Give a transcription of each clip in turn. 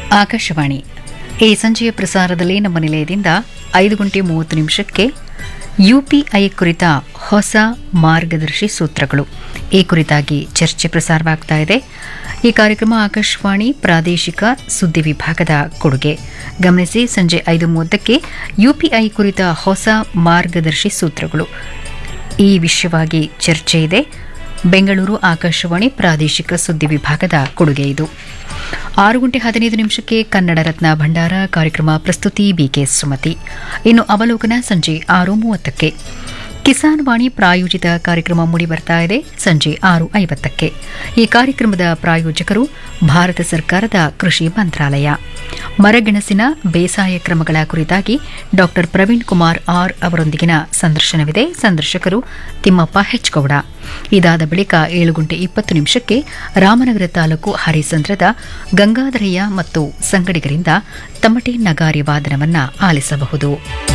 ಆಕಾಶವಾಣಿ ಈ ಸಂಜೆಯ ಪ್ರಸಾರದಲ್ಲಿ ನಮ್ಮ ನಿಲಯದಿಂದ ಐದು ಗಂಟೆ ಮೂವತ್ತು ನಿಮಿಷಕ್ಕೆ ಯುಪಿಐ ಕುರಿತ ಹೊಸ ಮಾರ್ಗದರ್ಶಿ ಸೂತ್ರಗಳು ಈ ಕುರಿತಾಗಿ ಚರ್ಚೆ ಪ್ರಸಾರವಾಗ್ತಾ ಇದೆ ಈ ಕಾರ್ಯಕ್ರಮ ಆಕಾಶವಾಣಿ ಪ್ರಾದೇಶಿಕ ಸುದ್ದಿ ವಿಭಾಗದ ಕೊಡುಗೆ ಗಮನಿಸಿ ಸಂಜೆ ಐದು ಮೂವತ್ತಕ್ಕೆ ಯುಪಿಐ ಕುರಿತ ಹೊಸ ಮಾರ್ಗದರ್ಶಿ ಸೂತ್ರಗಳು ಈ ವಿಷಯವಾಗಿ ಚರ್ಚೆ ಇದೆ ಬೆಂಗಳೂರು ಆಕಾಶವಾಣಿ ಪ್ರಾದೇಶಿಕ ಸುದ್ದಿ ವಿಭಾಗದ ಕೊಡುಗೆ ಇದು ಆರು ಗಂಟೆ ಹದಿನೈದು ನಿಮಿಷಕ್ಕೆ ಕನ್ನಡ ರತ್ನ ಭಂಡಾರ ಕಾರ್ಯಕ್ರಮ ಪ್ರಸ್ತುತಿ ಬಿಕೆ ಸುಮತಿ ಇನ್ನು ಅವಲೋಕನ ಸಂಜೆ ಆರು ಮೂವತ್ತಕ್ಕೆ ಕಿಸಾನ್ ವಾಣಿ ಪ್ರಾಯೋಜಿತ ಕಾರ್ಯಕ್ರಮ ಮೂಡಿಬರ್ತಾ ಇದೆ ಸಂಜೆ ಆರು ಐವತ್ತಕ್ಕೆ ಈ ಕಾರ್ಯಕ್ರಮದ ಪ್ರಾಯೋಜಕರು ಭಾರತ ಸರ್ಕಾರದ ಕೃಷಿ ಮಂತ್ರಾಲಯ ಮರಗೆಣಸಿನ ಬೇಸಾಯ ಕ್ರಮಗಳ ಕುರಿತಾಗಿ ಡಾ ಪ್ರವೀಣ್ ಕುಮಾರ್ ಆರ್ ಅವರೊಂದಿಗಿನ ಸಂದರ್ಶನವಿದೆ ಸಂದರ್ಶಕರು ತಿಮ್ಮಪ್ಪ ಹೆಚ್ಗೌಡ ಇದಾದ ಬಳಿಕ ಏಳು ಗಂಟೆ ಇಪ್ಪತ್ತು ನಿಮಿಷಕ್ಕೆ ರಾಮನಗರ ತಾಲೂಕು ಹರಿಸಂದ್ರದ ಗಂಗಾಧರಯ್ಯ ಮತ್ತು ಸಂಗಡಿಗರಿಂದ ತಮಟೆ ನಗಾರಿ ವಾದನವನ್ನ ಆಲಿಸಬಹುದು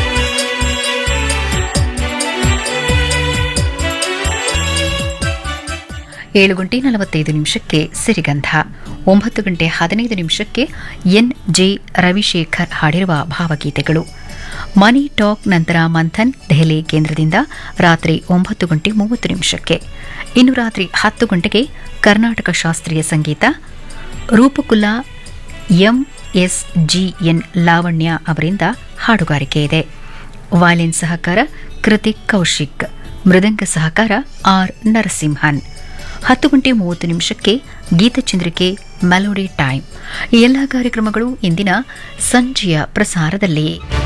ಏಳು ಗಂಟೆ ನಲವತ್ತೈದು ನಿಮಿಷಕ್ಕೆ ಸಿರಿಗಂಧ ಒಂಬತ್ತು ಗಂಟೆ ಹದಿನೈದು ನಿಮಿಷಕ್ಕೆ ಎನ್ ಜೆ ರವಿಶೇಖರ್ ಹಾಡಿರುವ ಭಾವಗೀತೆಗಳು ಮನಿ ಟಾಕ್ ನಂತರ ಮಂಥನ್ ದೆಹಲಿ ಕೇಂದ್ರದಿಂದ ರಾತ್ರಿ ಒಂಬತ್ತು ಗಂಟೆ ಮೂವತ್ತು ನಿಮಿಷಕ್ಕೆ ಇನ್ನು ರಾತ್ರಿ ಹತ್ತು ಗಂಟೆಗೆ ಕರ್ನಾಟಕ ಶಾಸ್ತ್ರೀಯ ಸಂಗೀತ ರೂಪಕುಲ ಎಂಎಸ್ಜಿಎನ್ ಲಾವಣ್ಯ ಅವರಿಂದ ಹಾಡುಗಾರಿಕೆ ಇದೆ ವಾಯಲಿನ್ ಸಹಕಾರ ಕೃತಿಕ್ ಕೌಶಿಕ್ ಮೃದಂಗ ಸಹಕಾರ ಆರ್ ನರಸಿಂಹನ್ ಹತ್ತು ಗಂಟೆ ಮೂವತ್ತು ನಿಮಿಷಕ್ಕೆ ಗೀತಚಂದ್ರಿಕೆ ಮೆಲೋಡಿ ಟೈಮ್ ಈ ಎಲ್ಲ ಕಾರ್ಯಕ್ರಮಗಳು ಇಂದಿನ ಸಂಜೆಯ ಪ್ರಸಾರದಲ್ಲಿ